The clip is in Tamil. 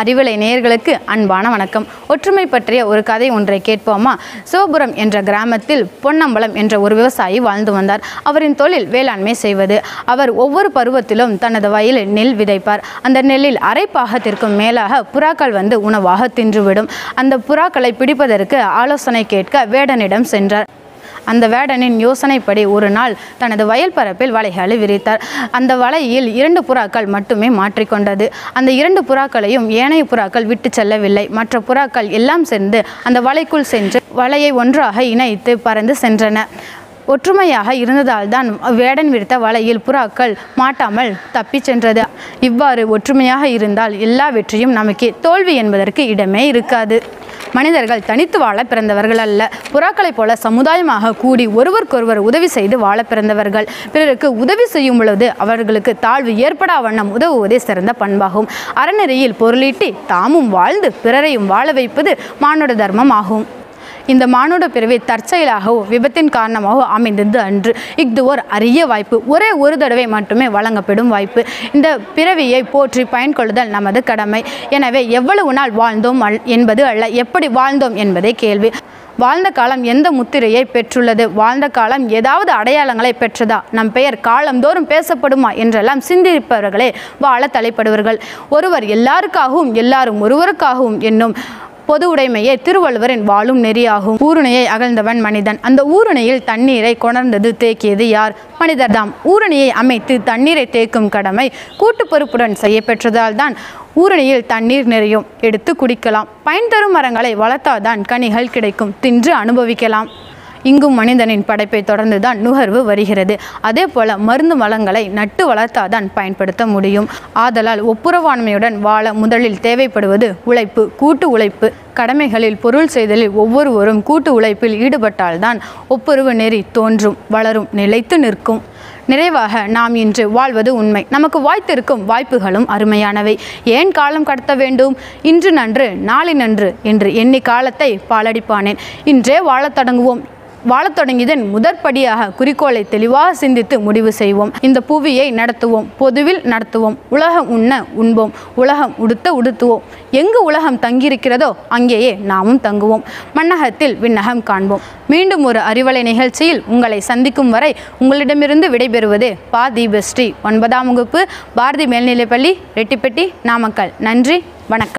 அறிவலை நேயர்களுக்கு அன்பான வணக்கம் ஒற்றுமை பற்றிய ஒரு கதை ஒன்றை கேட்போமா சிவபுரம் என்ற கிராமத்தில் பொன்னம்பலம் என்ற ஒரு விவசாயி வாழ்ந்து வந்தார் அவரின் தொழில் வேளாண்மை செய்வது அவர் ஒவ்வொரு பருவத்திலும் தனது வயலில் நெல் விதைப்பார் அந்த நெல்லில் அரை பாகத்திற்கும் மேலாக புறாக்கள் வந்து உணவாக தின்றுவிடும் அந்த புறாக்களை பிடிப்பதற்கு ஆலோசனை கேட்க வேடனிடம் சென்றார் அந்த வேடனின் யோசனைப்படி ஒரு நாள் தனது வயல் பரப்பில் வலைகளை விரித்தார் அந்த வலையில் இரண்டு புறாக்கள் மட்டுமே மாற்றிக்கொண்டது அந்த இரண்டு புறாக்களையும் ஏனைய புறாக்கள் விட்டு செல்லவில்லை மற்ற புறாக்கள் எல்லாம் சேர்ந்து அந்த வலைக்குள் சென்று வலையை ஒன்றாக இணைத்து பறந்து சென்றன ஒற்றுமையாக இருந்ததால் தான் வேடன் விரித்த வலையில் புறாக்கள் மாட்டாமல் தப்பிச் சென்றது இவ்வாறு ஒற்றுமையாக இருந்தால் எல்லா வெற்றியும் நமக்கு தோல்வி என்பதற்கு இடமே இருக்காது மனிதர்கள் தனித்து வாழ பிறந்தவர்கள் அல்ல புறாக்களைப் போல சமுதாயமாக கூடி ஒருவருக்கொருவர் உதவி செய்து வாழ பிறந்தவர்கள் பிறருக்கு உதவி செய்யும் பொழுது அவர்களுக்கு தாழ்வு ஏற்படா வண்ணம் உதவுவதே சிறந்த பண்பாகும் அறநெறியில் பொருளீட்டி தாமும் வாழ்ந்து பிறரையும் வாழ வைப்பது மானுட தர்மம் ஆகும் இந்த மானுட பிறவி தற்செயலாகவோ விபத்தின் காரணமாகவோ அமைந்தது அன்று இஃது ஓர் அரிய வாய்ப்பு ஒரே ஒரு தடவை மட்டுமே வழங்கப்படும் வாய்ப்பு இந்த பிறவியை போற்றி பயன்கொள்ளுதல் நமது கடமை எனவே எவ்வளவு நாள் வாழ்ந்தோம் அல் என்பது அல்ல எப்படி வாழ்ந்தோம் என்பதே கேள்வி வாழ்ந்த காலம் எந்த முத்திரையை பெற்றுள்ளது வாழ்ந்த காலம் ஏதாவது அடையாளங்களை பெற்றதா நம் பெயர் காலந்தோறும் பேசப்படுமா என்றெல்லாம் சிந்திப்பவர்களே வாழ தலைப்படுவர்கள் ஒருவர் எல்லாருக்காகவும் எல்லாரும் ஒருவருக்காகவும் என்னும் பொது உடைமையே திருவள்ளுவரின் வாழும் நெறியாகும் ஊருணையை அகழ்ந்தவன் மனிதன் அந்த ஊருணையில் தண்ணீரை கொணர்ந்தது தேக்கியது யார் மனிதர்தாம் ஊருணையை அமைத்து தண்ணீரை தேக்கும் கடமை கூட்டு பொறுப்புடன் செய்யப்பெற்றதால் தான் ஊருணையில் தண்ணீர் நிறையும் எடுத்து குடிக்கலாம் பயன் தரும் மரங்களை வளர்த்தால்தான் கனிகள் கிடைக்கும் தின்று அனுபவிக்கலாம் இங்கும் மனிதனின் படைப்பை தொடர்ந்துதான் நுகர்வு வருகிறது அதே போல மருந்து வளங்களை நட்டு வளர்த்தாதான் பயன்படுத்த முடியும் ஆதலால் ஒப்புரவாண்மையுடன் வாழ முதலில் தேவைப்படுவது உழைப்பு கூட்டு உழைப்பு கடமைகளில் பொருள் செய்தலில் ஒவ்வொருவரும் கூட்டு உழைப்பில் ஈடுபட்டால்தான் ஒப்புரவு நெறி தோன்றும் வளரும் நிலைத்து நிற்கும் நிறைவாக நாம் இன்று வாழ்வது உண்மை நமக்கு வாய்த்திருக்கும் வாய்ப்புகளும் அருமையானவை ஏன் காலம் கடத்த வேண்டும் இன்று நன்று நாளை நன்று என்று எண்ணி காலத்தை பாலடிப்பானேன் இன்றே வாழத் தொடங்குவோம் வாழத் தொடங்கியதன் முதற்படியாக குறிக்கோளை தெளிவாக சிந்தித்து முடிவு செய்வோம் இந்த புவியை நடத்துவோம் பொதுவில் நடத்துவோம் உலகம் உண்ண உண்போம் உலகம் உடுத்த உடுத்துவோம் எங்கு உலகம் தங்கியிருக்கிறதோ அங்கேயே நாமும் தங்குவோம் மன்னகத்தில் விண்ணகம் காண்போம் மீண்டும் ஒரு அறிவலை நிகழ்ச்சியில் உங்களை சந்திக்கும் வரை உங்களிடமிருந்து விடைபெறுவது பா தீபஸ்ரீ ஒன்பதாம் வகுப்பு பாரதி மேல்நிலைப்பள்ளி ரெட்டிப்பட்டி நாமக்கல் நன்றி வணக்கம்